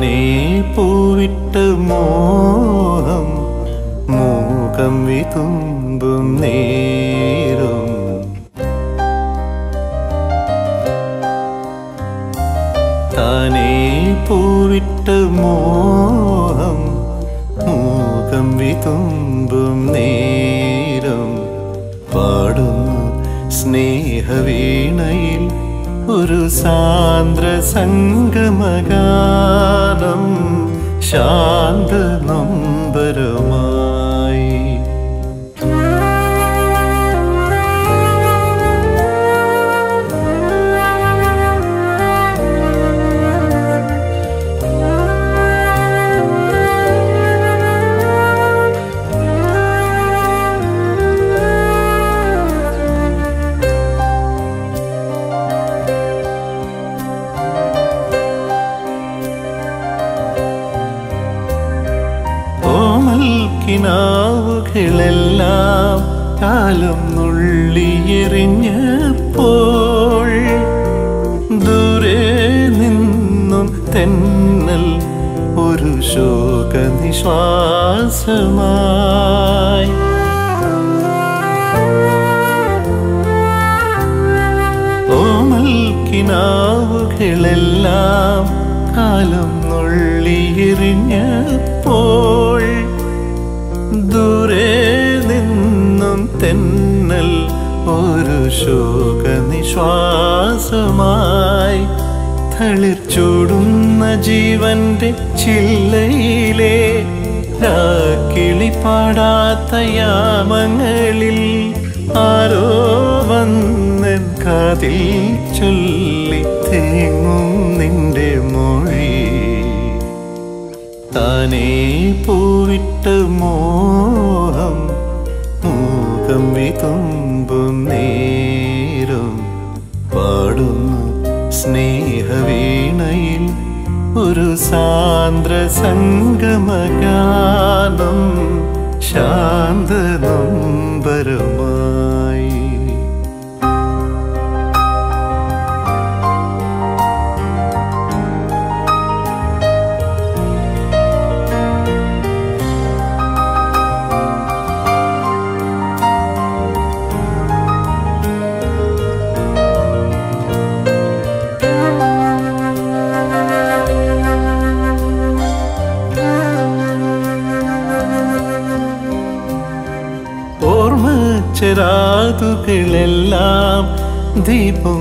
താനേ പൂവിട്ട മോഹം മൂകം വിതുമ്പും നേരം താനേ പൂവിട്ട മോഹം മൂകം വിതുമ്പും നേരം പാടുന്നു സ്നേഹവീണയിൽ ഒരു സാന്ദ്ര സംഗമഗാനം ശാന്ത നൊമ്പരമായി ഓമൽ കിനാവുകളെല്ലാം കാലം നുള്ളിയെറിഞ്ഞപ്പോൾ ദൂരെ നിന്നും തെന്നൽ ഒരു ശോകനിശ്വാസമായി ഓമൽ കിനാവുകളെല്ലാം കാലം നുള്ളിയെറിഞ്ഞപ്പോൾ ദൂരെ നിന്നും തെന്നൽ ഒരു ശോകനിശ്വാസമായി തളിർച്ചൂടുന്ന ജീവന്റെ ചില്ലയിലെ കിളി പാടാത്ത യാമങ്ങളിൽ ആരോ വന്നൻ കാതിൽ ചൊല്ലി തേങ്ങും നിന്റെ മൊഴി താനേ പൂവിട്ട മോഹം മൂകം വിതുമ്പും നേരം പാടുന്നു സ്നേഹവീണയിൽ ഒരു സാന്ദ്ര സംഗമഗാനം ശാന്ത നൊമ്പരമായി ഓർമ്മ ചെറാതുകളെല്ലാം ദീപം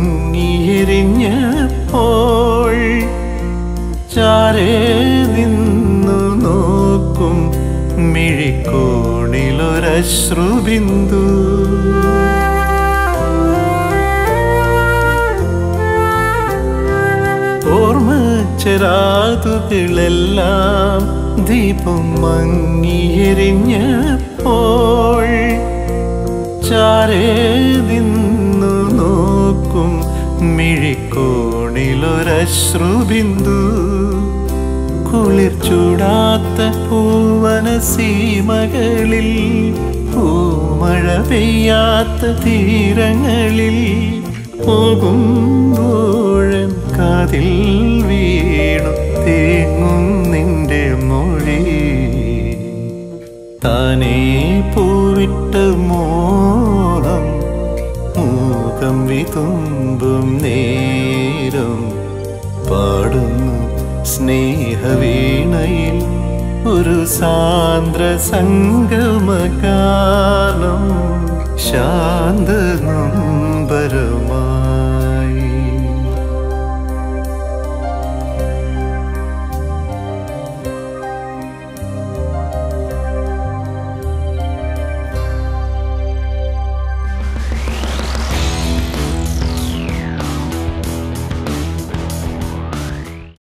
മങ്ങിയെരിഞ്ഞപ്പോൾ ചാരേ നിന്നു നോക്കും മിഴിക്കോണിലൊരശ്രുബിന്ദു ഓർമ്മ ചെറാതുകളെല്ലാം ദീപം മങ്ങിയെരിഞ്ഞപ്പോൾ ചാരേ നിന്നു നോക്കും മിഴിക്കോണിലൊരശ്രുബിന്ദു കുളിർ ചൂടാത്ത പൂവന സീമകളിൽ പൂമഴ പെയ്യാത്ത തീരങ്ങളിൽ പോകുമ്പോഴൻ കാതിൽ വീണു തേങ്ങും നിന്റെ മൊഴി താനേ പൂവിട്ട മോഹം മൂകം വിതുമ്പും നേരം പാടുന്നു സ്നേഹവീണയിൽ ഒരു സാന്ദ്ര സംഗമകാലം ശാന്ത